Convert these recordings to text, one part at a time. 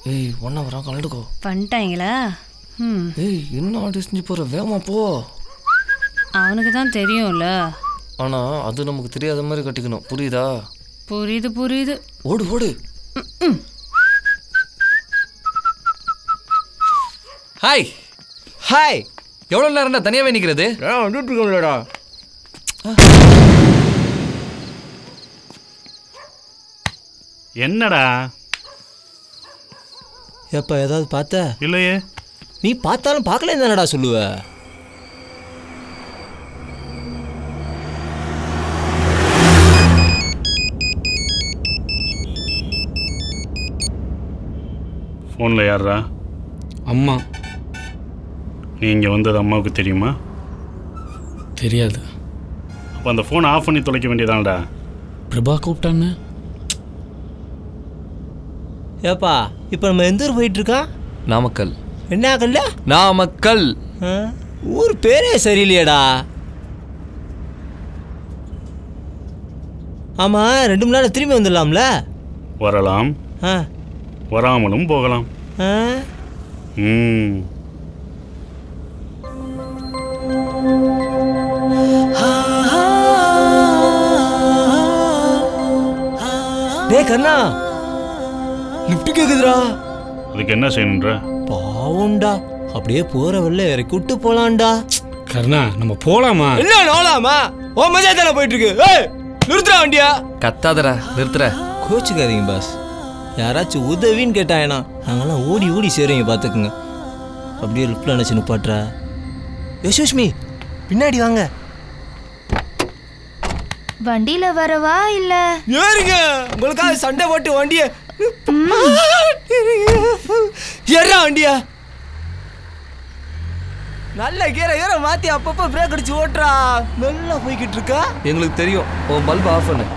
ஏய் ஒன் ஹவரா கலந்துக்கோ பண்ணிட்டாங்களா ம் ஏய் என்ன ஆடி செஞ்சு போற வேகமா போ அவனுக்கு தான் தெரியும்ல ஆனா அது நமக்கு தெரியாத மாதிரி கட்டிக்கணும் புரியுதா புரியுது புரியுது ஓடு ஓடு ஹாய் ஹாய் எவ்வளோ நேரம்டா தனியாகவே நிற்கிறது ஏன் வந்துட்டு இருக்கோம்லடா என்னடா எப்ப ஏதாவது பார்த்த இல்லையே நீ பார்த்தாலும் பார்க்கல தானடா சொல்லுவ ஃபோனில் யாரா அம்மா நீ இங்கே வந்தது அம்மாவுக்கு தெரியுமா தெரியாது அப்போ அந்த ஃபோனை ஆஃப் பண்ணி தொலைக்க வேண்டியதானடா பிரபா கூப்பிட்டான்னு ஏப்பா இப்போ நம்ம எந்த ஊர் போயிட்டு இருக்கோம் நாமக்கல் என்ன ஆகல நாமக்கல் ஊர் பேரே சரியில்லையேடா ஆமா ரெண்டு மணி நேரம் திரும்பி வந்துடலாம்ல வரலாம் ஆ வராமலும் போகலாம் ஆ ம் டேய் கண்ணா லிஃப்ட் கேக்குதுடா அதுக்கு என்ன செய்யணுன்ற பாவம்டா அப்படியே போற வழில இறக்கி விட்டு போலாம்டா கருணா நம்ம போலாமா என்ன நோலாமா ஓ மஜா தானே போயிட்டு இருக்கு ஏய் நிறுத்துறா வண்டியா கத்தாதடா நிறுத்துற கோச்சுக்காதீங்க பாஸ் யாராச்சும் உதவின்னு கேட்டாயனா நாங்கெல்லாம் ஓடி ஓடி சேருவீங்க பார்த்துக்குங்க அப்படியே லிஃப்ட்ல நினச்சி நிப்பாட்றா யசோஷ்மி பின்னாடி வாங்க வண்டியில வரவா இல்ல ஏறுங்க உங்களுக்காக சண்டை போட்டு வண்டிய ஏறா வண்டியா நல்ல கீரை கீரை மாத்தி அப்பப்போ பிரேக் அடிச்சு ஓட்டுறா நல்லா போய்கிட்டு இருக்கா எங்களுக்கு தெரியும் உன் பல்ப் ஆஃப் பண்ணு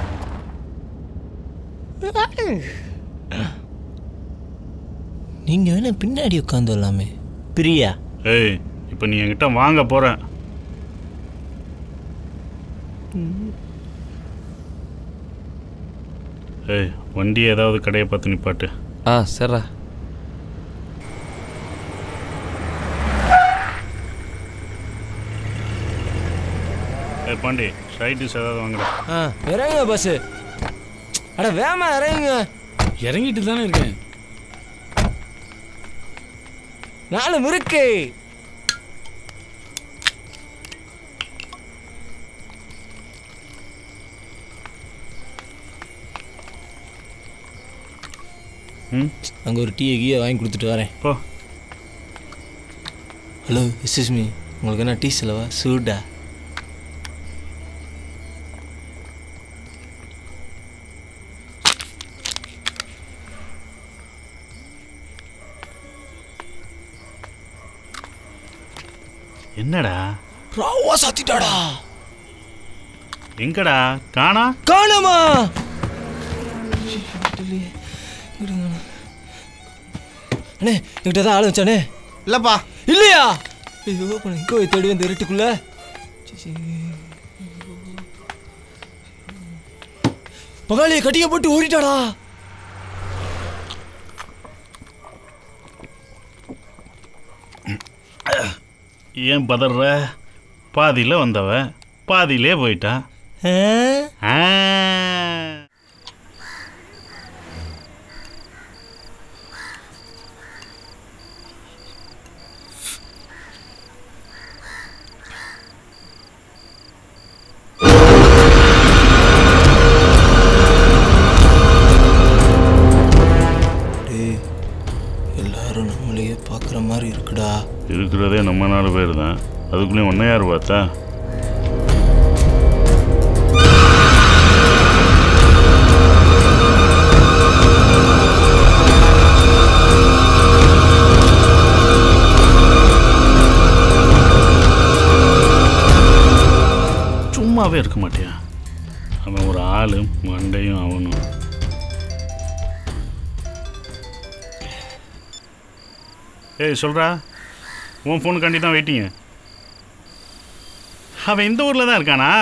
நீங்க வேணா பின்னாடி உட்காந்து வரலாமே பிரியா ஏய் இப்போ நீ என்கிட்ட வாங்க போகிற ஏய் வண்டி ஏதாவது கடையை பார்த்து நிப்பாட்டு ஆ சரிடா ஏய் பாண்டி சைட் டிஷ் ஏதாவது வாங்குற ஆ இறங்குங்க பஸ் அட வேமா இறங்குங்க இறங்கிட்டு தானே இருக்கேன் நாலு முறுக்கு ம் அங்கே ஒரு டீயை கீயை வாங்கி கொடுத்துட்டு வரேன் போ ஹலோ எஸ்எஸ் மீ உங்களுக்கு என்ன டீ செலவா சூடா என்னடா ராவா சாத்திட்டாடா எங்கடா காணா காணாமா அண்ணே என்கிட்ட தான் ஆள் வச்சானே இல்லப்பா இல்லையா ஐயோ இப்போ நான் எங்கே போய் தேடி வந்து இருட்டுக்குள்ள பகாலியை கட்டிக்க போட்டு ஓடிட்டாடா ஏன் பதற பாதியில் வந்தவ பாதியிலே போயிட்டா ஆ? ஆ டேய் எல்லாரும் நம்மளையே பார்க்குற மாதிரி இருக்குடா இருக்கிறதே நம்ம நாலு பேர் தான் அதுக்குள்ளேயும் ஒன்றை யார் பார்த்தா சும்மாவே இருக்க மாட்டியா அவன் ஒரு ஆளு மண்டையும் அவனும் ஏய் சொல்றா உன் ஃபோனுக்காண்டி தான் வெயிட்டிங்க அவன் இந்த ஊரில் தான் இருக்கானா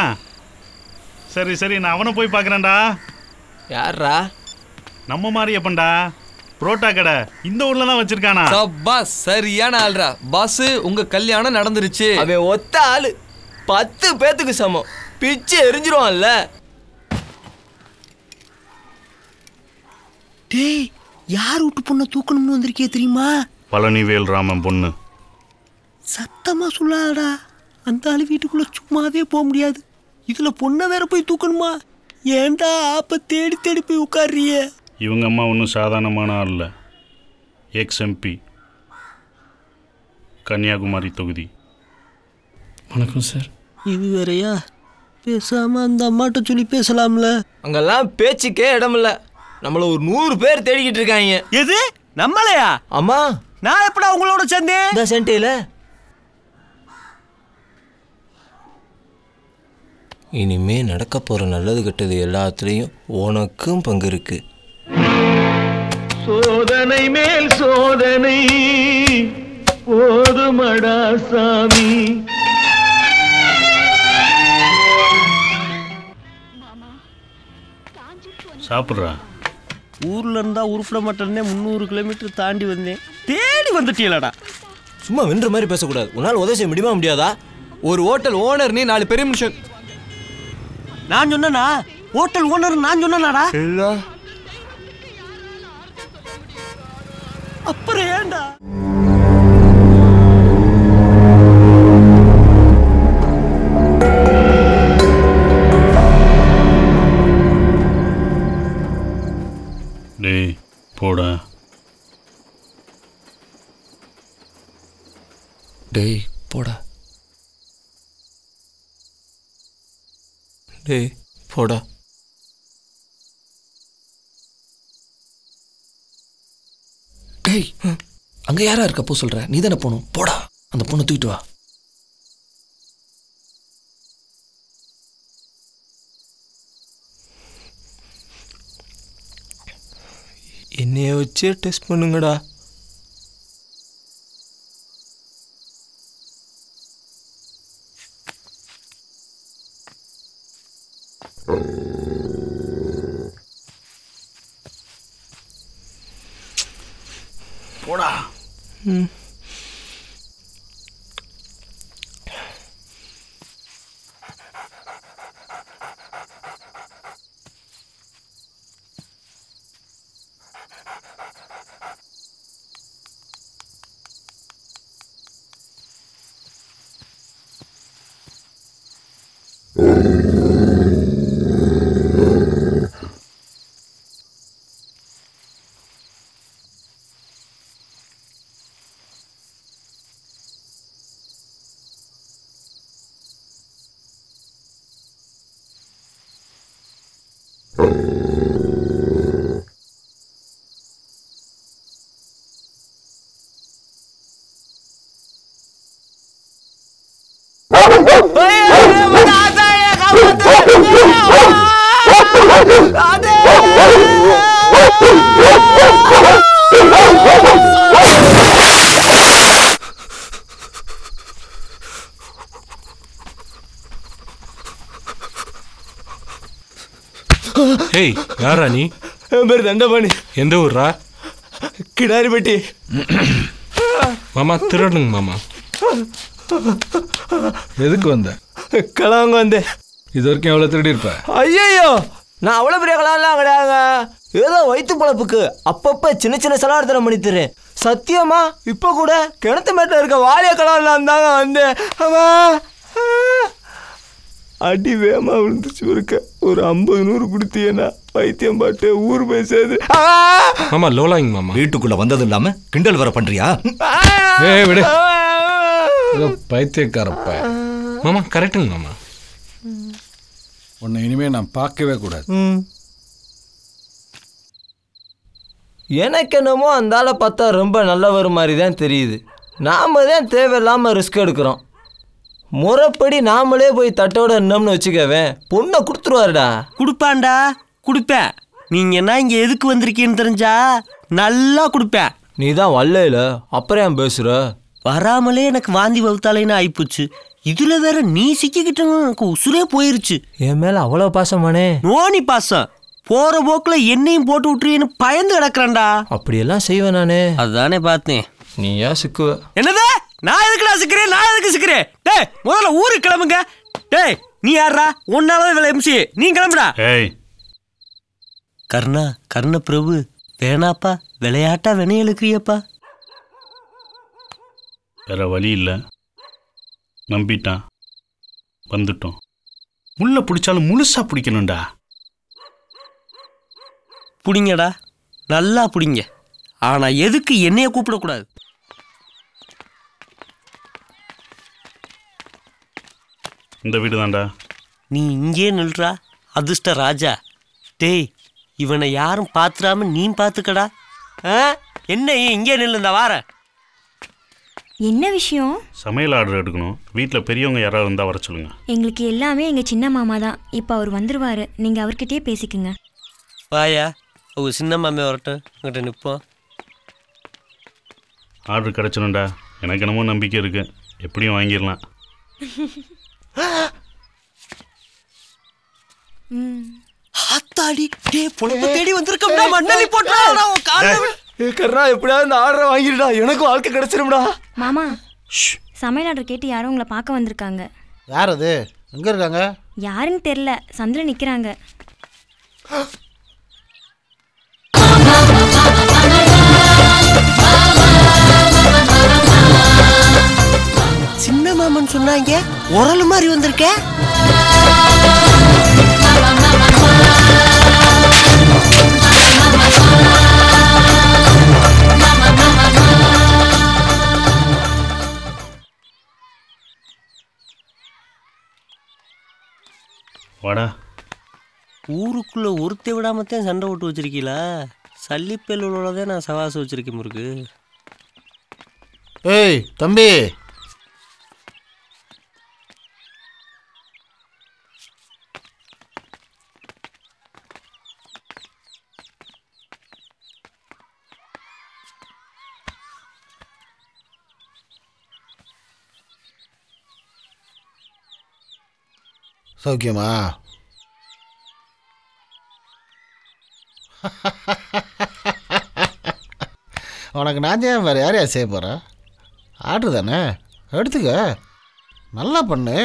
சரி சரி நான் அவனை போய் பார்க்குறேன்டா யார்ரா நம்ம மாரியப்பன்டா புரோட்டா கடை இந்த ஊர்ல தான் வச்சிருக்கானா பாஸ் சரியான ஆள்ரா பாஸ் உங்க கல்யாணம் நடந்துருச்சு அவன் ஒத்த ஆளு பத்து பேத்துக்கு சமம் பிச்சு எரிஞ்சிருவான்ல டேய் யார் வீட்டு பொண்ணை தூக்கணும்னு வந்திருக்கே தெரியுமா பழனிவேல் ராமன் பொண்ணு சத்தமா சொல்லாதடா அந்த ஆளு வீட்டுக்குள்ள சும்மாவே போக முடியாது இதுல பொண்ணை வேற போய் தூக்கணுமா ஏன்டா ஆப்ப தேடி தேடி போய் உட்கார்றியே இவங்க அம்மா ஒன்றும் சாதாரணமான ஆள் இல்லை எக்ஸ் எம்பி கன்னியாகுமரி தொகுதி வணக்கம் சார் இது வேறயா பேசாம அந்த அம்மாட்ட சொல்லி பேசலாம்ல அங்கெல்லாம் பேச்சுக்கே இடமில்ல நம்மள ஒரு நூறு பேர் தேடிக்கிட்டு இருக்காங்க எது நம்மளையா அம்மா நான் எப்படா உங்களோட சேர்ந்தேன் இந்த சென்டையில் இனிமே நடக்க போற நல்லது கெட்டது எல்லாத்துலேயும் உனக்கும் பங்கு இருக்கு சோதனை மேல் சோதனை போதுமடா சாமி சாப்பிட்றா ஊர்ல இருந்தா உருப்பிட மாட்டேன்னே முந்நூறு கிலோமீட்டர் தாண்டி வந்தேன் தேடி வந்துட்டீங்களடா சும்மா வென்ற மாதிரி பேசக்கூடாது உன்னால் உதவி செய்ய முடியுமா முடியாதா ஒரு ஹோட்டல் ஓனர் நீ நாலு பெரிய மனுஷன் நான் சொன்னனா ஹோட்டல் ஓனர் நான் சொன்னனாடா இல்லை அப்புறம் ஏன்டா டேய் போடா டேய் போடா டேய் போடா டேய் அங்க யாரா இருக்க போ சொல்ற நீ தானே போகணும் போடா அந்த பொண்ணை தூக்கிட்டு வா என்னைய வச்சே டெஸ்ட் பண்ணுங்கடா போடா ஹேய் யாரா நீ என் பேர் தண்டபாணி எந்த ஊர்ரா கிடாரிப்பட்டி மாமா திருடனுங்க மாமா எதுக்கு வந்த கிளவங்க வந்தேன் இது வரைக்கும் எவ்வளோ திருடி இருப்ப ஐயோ நான் அவ்வளோ பெரிய கலாம்லாம் கிடையாதுங்க ஏதோ வயிற்று பழப்புக்கு அப்பப்போ சின்ன சின்ன செலவார்த்தனம் பண்ணி தரேன் சத்தியமா இப்போ கூட கிணத்து மேட்டில் இருக்க வாலிய கலாம்லாம் தாங்க வந்தேன் ஆமா அடி வேமா விழுந்துச்சு இருக்க ஒரு ஐம்பது நூறு கொடுத்தீங்கன்னா வைத்தியம் பாட்டு ஊர் பேசாது மாமா லோலாங்க மாமா வீட்டுக்குள்ள வந்தது இல்லாம கிண்டல் வர பண்றியா ஏய் விடு ஏதோ பைத்தியக்காரப்ப மாமா கரெக்டுங்க மாமா உன்னை இனிமே நான் பார்க்கவே கூடாது எனக்கு என்னமோ அந்த ஆளை பார்த்தா ரொம்ப நல்லவர் மாதிரி தான் தெரியுது நாம தான் தேவையில்லாமல் ரிஸ்க் எடுக்கிறோம் முறைப்படி நாமளே போய் தட்டோட இருந்தோம்னு வச்சுக்கவேன் பொண்ணை கொடுத்துருவாருடா கொடுப்பான்டா கொடுப்பேன் நீங்க என்ன இங்க எதுக்கு வந்திருக்கீன்னு தெரிஞ்சா நல்லா கொடுப்பேன் நீ தான் வரல அப்புறம் ஏன் பேசுற வராமலே எனக்கு வாந்தி வகுத்தாலேன்னு ஆயிப்போச்சு இதுல வேற நீ சிக்கிக்கிட்டவங்க எனக்கு உசுரே போயிருச்சு என் மேல அவ்வளோ பாசமானே நோனி பாசம் போற போக்குல என்னையும் போட்டு விட்டுருவேன்னு பயந்து கிடக்குறேன்டா அப்படியெல்லாம் செய்வேன் நானு அதானே பார்த்தேன் நீ ஏன் சிக்குவ என்னது நான் எதுக்குடா சிக்கிறேன் நான் எதுக்கு சிக்கிறேன் டேய் முதல்ல ஊருக்கு கிளம்புங்க டேய் நீ யாரா உன்னாலதான் இவ்வளவு எம்சி நீ கிளம்புடா ஏய் கர்ணா கர்ண பிரபு வேணாப்பா விளையாட்டா வினைய இழுக்கிறியப்பா வேற வழி இல்லை நம்பிட்டான் வந்துட்டோம் முள்ள பிடிச்சாலும் முழுசா பிடிக்கணும்டா புடிங்கடா நல்லா புடிங்க ஆனா எதுக்கு என்னைய கூப்பிடக்கூடாது இந்த வீடு தான்டா நீ இங்கே நில்றா அதிர்ஷ்ட ராஜா டேய் இவனை யாரும் பாத்துறாம நீ பாத்துக்கடா ஆ? என்ன ஏன் இங்கே நில்லு இந்த வார என்ன விஷயம் சமையல் ஆர்டர் எடுக்கணும் வீட்டில் பெரியவங்க யாராவது இருந்தால் வர சொல்லுங்க எங்களுக்கு எல்லாமே எங்க சின்ன மாமா தான் இப்போ அவர் வந்துருவாரு நீங்க அவர்கிட்டயே பேசிக்குங்க வாயா அவங்க சின்ன மாமே வரட்டும் உங்கள்கிட்ட நிற்போம் ஆர்டர் கிடச்சிடும்டா எனக்கு என்னமோ நம்பிக்கை இருக்கு எப்படியும் வாங்கிடலாம் ஆத்தாடி டே பொழப்பு தேடி வந்திருக்கோம்டா மண்ணலி போட்டுடா உன் கால்ல விழு. கர்ணா எப்படியாவது இந்த ஆர்டரை வாங்கிடுடா எனக்கும் வாழ்க்கை கிடைச்சிரும்டா மாமா சமையல் ஆர்டர் கேட்டு யாரும் உங்களை பார்க்க வந்திருக்காங்க யார் அது எங்கே இருக்காங்க யாருன்னு தெரியல சந்தில நிக்கிறாங்க சின்ன மாமன் சொன்னாங்க உரல் மாதிரி வந்திருக்க வாடா ஊருக்குள்ள ஒருத்தை விடாமத்தான் சண்டை போட்டு வச்சிருக்கீங்களா சல்லிப்பேலோட தான் நான் சவாசம் வச்சிருக்கேன் முருக்கு ஏய் தம்பி சௌக்கியமா உனக்கு நான் ஏன் வேறு யார் யார் செய்ய போகிறேன் ஆர்டர் தானே எடுத்துக்க நல்லா பண்ணு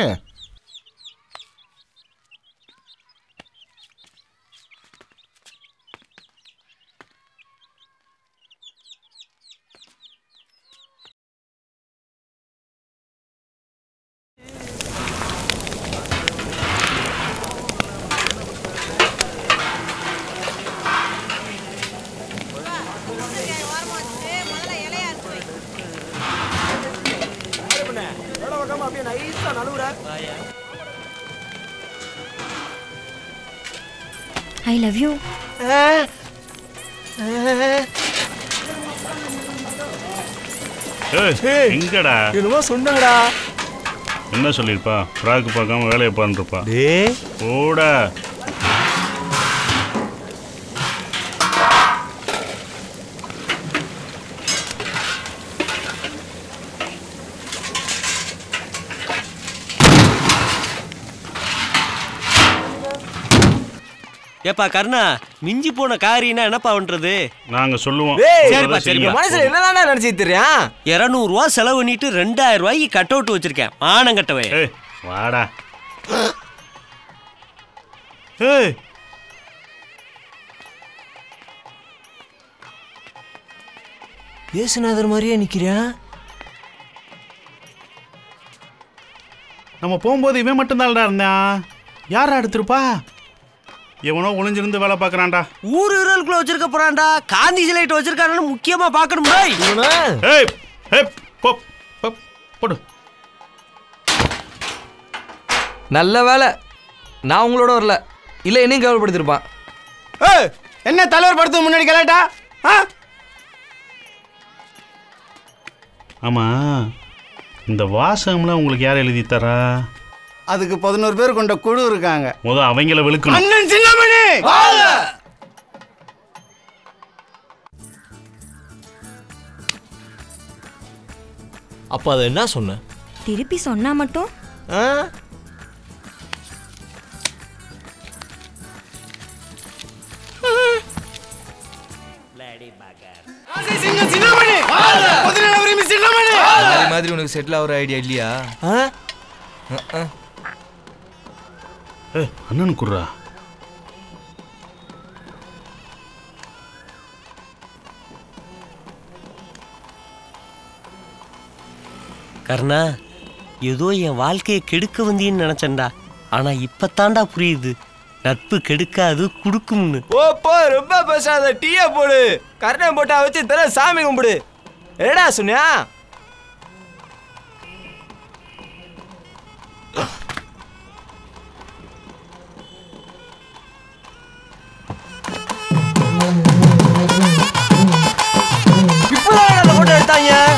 ஐ லவ் யூ ஏய் எங்கடா என்னமோ சொன்னாடா என்ன சொல்லியிருப்பா ஃப்ராக்கு பார்க்காம வேலையை பண்ணிருப்பா டே ஓடா ஏப்பா கர்ணா மிஞ்சி போன காரினா என்னப்பா பண்றது நாங்க சொல்லுவோம் டேய், சரிப்பா, சொல்றதை சரிப்பா. செய்யுங்க. மனசுல என்னதானே நினைச்சிட்டு தெரியும் இரநூறுவா செலவு பண்ணிட்டு ரெண்டாயிரம் ரூபாய்க்கு கட் அவுட் வச்சிருக்கேன் ஆனங்கட்டவே ஏய் வாடா ஏய் ஏசுநாதர் மாதிரியே நிக்கிறேன் நம்ம போகும்போது இவன் மட்டும்தான்டா இருந்தான் யாரா எடுத்திருப்பா எவனோ ஒளிஞ்சிருந்து வேலை பார்க்கறான்டா ஊர் இருளுக்குள்ள வச்சிருக்க போறான்டா காந்தி சிலைட்டு வச்சிருக்கானு முக்கியமா பார்க்கணும் டேய். ஏய் ஏய் போ போ, போடு நல்ல வேலை நான் உங்களோட வரல இல்லை என்னையும் கேவலப்படுத்திருப்பான் ஏய், என்ன தலைவர் படத்துக்கு முன்னாடி கலாட்டா ஆ ஆமா இந்த வாசகம்லாம் உங்களுக்கு யார் எழுதி தரா அதுக்கு பதினோரு பேர் கொண்ட குழு இருக்காங்க முத அவங்கள வெளுக்கணும் அண்ணன் சின்னமணி அப்போ அதை என்ன சொன்ன திருப்பி சொன்னா மட்டும் ஆ மாதிரி மாதிரி உனக்கு செட்டில் ஆகிற ஐடியா இல்லையா ஏ அண்ணனு குர்ரா கர்ணா ஏதோ என் வாழ்க்கையை கெடுக்க வந்தீன்னு நினைச்சேன்டா ஆனா இப்பத்தாண்டா புரியுது நட்பு கெடுக்காது குடுக்கும்னு ஓ போ ரொம்ப பேசாத டீயை போடு கர்ணன் போட்டா வச்சு தர சாமி கும்பிடு என்னடா சொன்னியா இப்பதான் அந்த போட்டோ எடுத்தாங்க